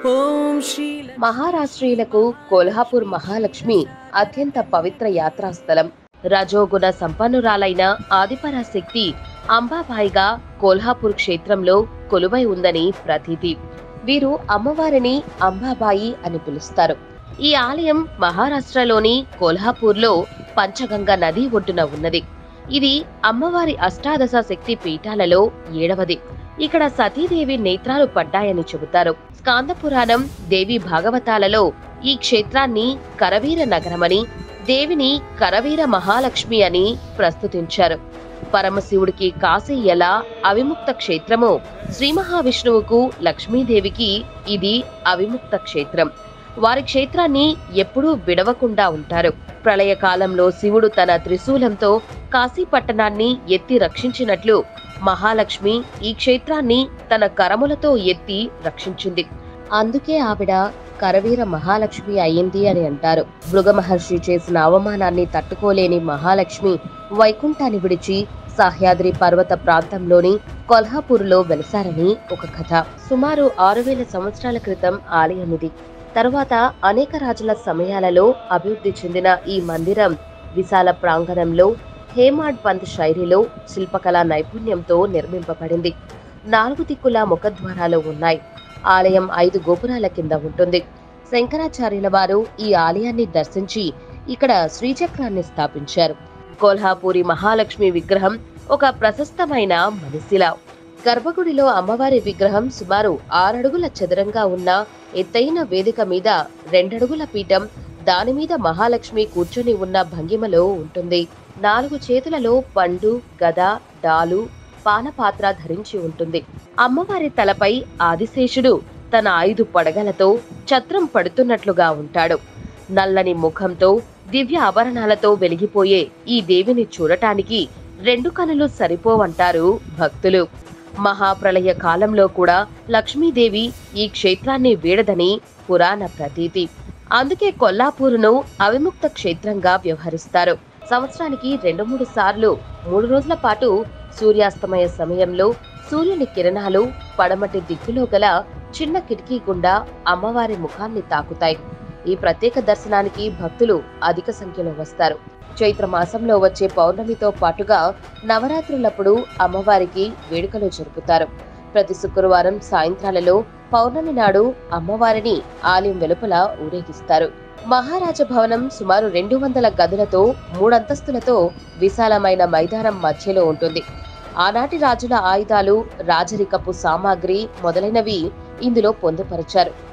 ॐ श्री మహారాష్ట్రీయులకు కోల్హాపూర్ మహాలక్ష్మి అత్యంత పవిత్ర యాత్రాస్థలం రజోగుణ సంపన్నురాలైన ఆదిపరాశక్తి అంబాబాయిగా కోల్హాపూర్ క్షేత్రంలో కొలువై ఉందని ప్రతీతి వీరు అమ్మవారిని అంబాబాయి అని పిలుస్తారు ఈ ఆలయం మహారాష్ట్రలోని కోల్హాపూర్లో పంచగంగ నది ఒడ్డున ఉన్నది ఇది అమ్మవారి అష్టాదశ శక్తి పీఠాలలో ఏడవది ఇక్కడ సతీదేవి నేత్రాలు పడ్డాయని చెబుతారు స్కాంద పురాణం దేవి భాగవతాలలో ఈ క్షేత్రాన్ని కరవీర నగరమని దేవిని కరవీర మహాలక్ష్మి అని ప్రస్తుతించారు పరమశివుడికి కాశీ ఎలా అవిముక్త క్షేత్రమో శ్రీ మహావిష్ణువుకు లక్ష్మీదేవికి ఇది అవిముక్త క్షేత్రం వారి క్షేత్రాన్ని ఎప్పుడూ విడవకుండా ఉంటారు ప్రళయ కాలంలో శివుడు తన త్రిశూలంతో కాశీ పట్టణాన్ని ఎత్తి రక్షించినట్లు మహాలక్ష్మి ఈ క్షేత్రాన్ని తన కరములతో ఎత్తి రక్షించింది అందుకే ఆవిడ కరవీర మహాలక్ష్మి అయ్యింది అని అంటారు భృగ మహర్షి చేసిన అవమానాన్ని తట్టుకోలేని మహాలక్ష్మి వైకుంఠాన్ని విడిచి సహ్యాద్రి పర్వత ప్రాంతంలోని కొల్హాపూర్లో వెలిసారని ఒక కథ సుమారు ఆరు వేల సంవత్సరాల క్రితం ఆలయం ఇది తరువాత అనేక రాజుల సమయాలలో అభివృద్ధి చెందిన ఈ మందిరం విశాల ప్రాంగణంలో హేమాడ్ పంత్ శైలిలో శిల్పకళా నైపుణ్యంతో నిర్మింపబడింది నాలుగు దిక్కుల ముఖద్వారాలు ఉన్నాయి ఆలయం ఐదు గోపురాల కింద ఉంటుంది శంకరాచార్యుల వారు ఈ ఆలయాన్ని దర్శించి ఇక్కడ శ్రీచక్రాన్ని స్థాపించారు కోల్హాపూరి మహాలక్ష్మి విగ్రహం ఒక ప్రశస్తమైన మనిశిల గర్భగుడిలో అమ్మవారి విగ్రహం సుమారు ఆరడుగుల చదరంగా ఉన్న ఎత్తైన వేదిక మీద రెండడుగుల పీఠం దాని మీద మహాలక్ష్మి కూర్చొని ఉన్న భంగిమలో ఉంటుంది నాలుగు చేతులలో పండు గద డాలు పానపాత్ర ధరించి ఉంటుంది అమ్మవారి తలపై ఆదిశేషుడు తన ఐదు పడగలతో ఛత్రం పడుతున్నట్లుగా ఉంటాడు నల్లని ముఖంతో దివ్య ఆభరణాలతో వెలిగిపోయే ఈ దేవిని చూడటానికి రెండు కనులు సరిపోవంటారు భక్తులు మహాప్రళయ కాలంలో కూడా లక్ష్మీదేవి ఈ క్షేత్రాన్ని వీడదని పురాణ ప్రతీతి అందుకే కొల్లాపూరును అవిముక్త క్షేత్రంగా వ్యవహరిస్తారు సంవత్సరానికి రెండు మూడు సార్లు మూడు రోజుల పాటు సూర్యాస్తమయ సమయంలో సూర్యుని కిరణాలు పడమటి దిక్కులో గల చిన్న కిటికీ గుండా అమ్మవారి ముఖాన్ని తాకుతాయి ఈ ప్రత్యేక దర్శనానికి భక్తులు అధిక సంఖ్యలో వస్తారు చైత్ర మాసంలో వచ్చే పౌర్ణమితో పాటుగా నవరాత్రులప్పుడు అమ్మవారికి వేడుకలు జరుపుతారు ప్రతి శుక్రవారం సాయంత్రాలలో పౌర్ణమి నాడు అమ్మవారిని ఆలయం వెలుపల ఊరేగిస్తారు మహారాజ భవనం సుమారు రెండు వందల గదులతో మూడంతస్తులతో విశాలమైన మైదానం మధ్యలో ఉంటుంది ఆనాటి రాజుల ఆయుధాలు రాజరికపు సామాగ్రి మొదలైనవి ఇందులో పొందుపరిచారు